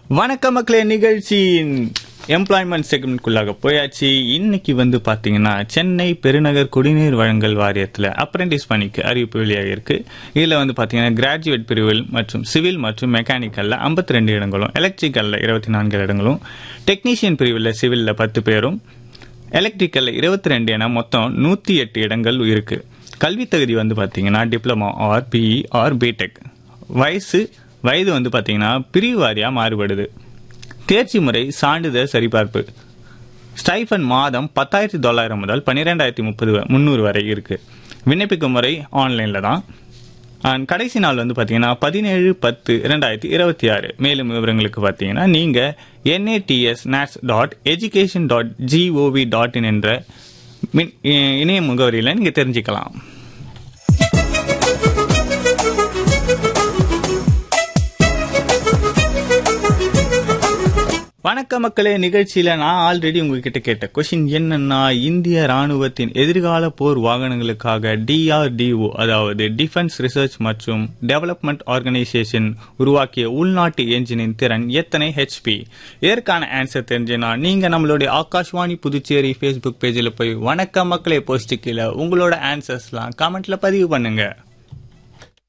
வணக்க மக்களே நிகழ்ச்சியின் எம்ப்ளாய்மெண்ட் செக்மெண்ட்குள்ளாக போயாச்சு இன்னைக்கு வந்து பாத்தீங்கன்னா சென்னை பெருநகர் குடிநீர் வழங்கல் வாரியத்தில் அப்ரெண்டிஸ் பணிக்கு அறிவிப்பு வெளியாக இருக்கு இதுல வந்து பாத்தீங்கன்னா கிராஜுவேட் பிரிவில் மற்றும் சிவில் மற்றும் மெக்கானிக்கல்ல 52 ரெண்டு இடங்களும் எலக்ட்ரிக்கல்ல இருபத்தி நான்கு இடங்களும் டெக்னீஷியன் பிரிவில் சிவில்ல பத்து பேரும் எலக்ட்ரிக்கல்ல இருபத்தி ரெண்டு என மொத்தம் நூத்தி எட்டு இடங்கள் இருக்கு கல்வி தகுதி வந்து பாத்தீங்கன்னா diploma or BE or BTech வயசு வயது வந்து பாத்தீங்கன்னா பிரிவு வாரியா மாறுபடுது தேர்ச்சி முறை சான்றிதழ் சரிபார்ப்பு ஸ்டைஃபன் மாதம் பத்தாயிரத்தி தொள்ளாயிரம் முதல் பன்னிரெண்டாயிரத்தி முப்பது முந்நூறு வரை இருக்கு விண்ணப்பிக்கும் முறை ஆன்லைனில் தான் அண்ட் கடைசி நாள் வந்து பார்த்தீங்கன்னா பதினேழு பத்து ரெண்டாயிரத்தி இருபத்தி ஆறு மேலும் விவரங்களுக்கு பார்த்தீங்கன்னா நீங்கள் NATS NATS dot education dot GOV dot in என்ற மின் இ- இணைய முகவரியில் நீங்கள் தெரிஞ்சுக்கலாம் வணக்க மக்களே நிகழ்ச்சியில நான் ஆல்ரெடி உங்ககிட்ட கேட்ட கொஷின் என்னன்னா இந்திய ராணுவத்தின் எதிர்கால போர் வாகனங்களுக்காக டிஆர்டிஓ அதாவது டிஃபென்ஸ் ரிசர்ச் மற்றும் டெவலப்மெண்ட் ஆர்கனைசேஷன் உருவாக்கிய உள்நாட்டு என்ஜினின் திறன் எத்தனை ஹெச்பி இதற்கான ஆன்சர் தெரிஞ்சுனா நீங்க நம்மளுடைய ஆகாஷ்வாணி புதுச்சேரி ஃபேஸ்புக் பேஜில் போய் வணக்க மக்களே போஸ்ட் கீழே உங்களோட ஆன்சர்ஸ்லாம் கமெண்ட்ல பதிவு பண்ணுங்க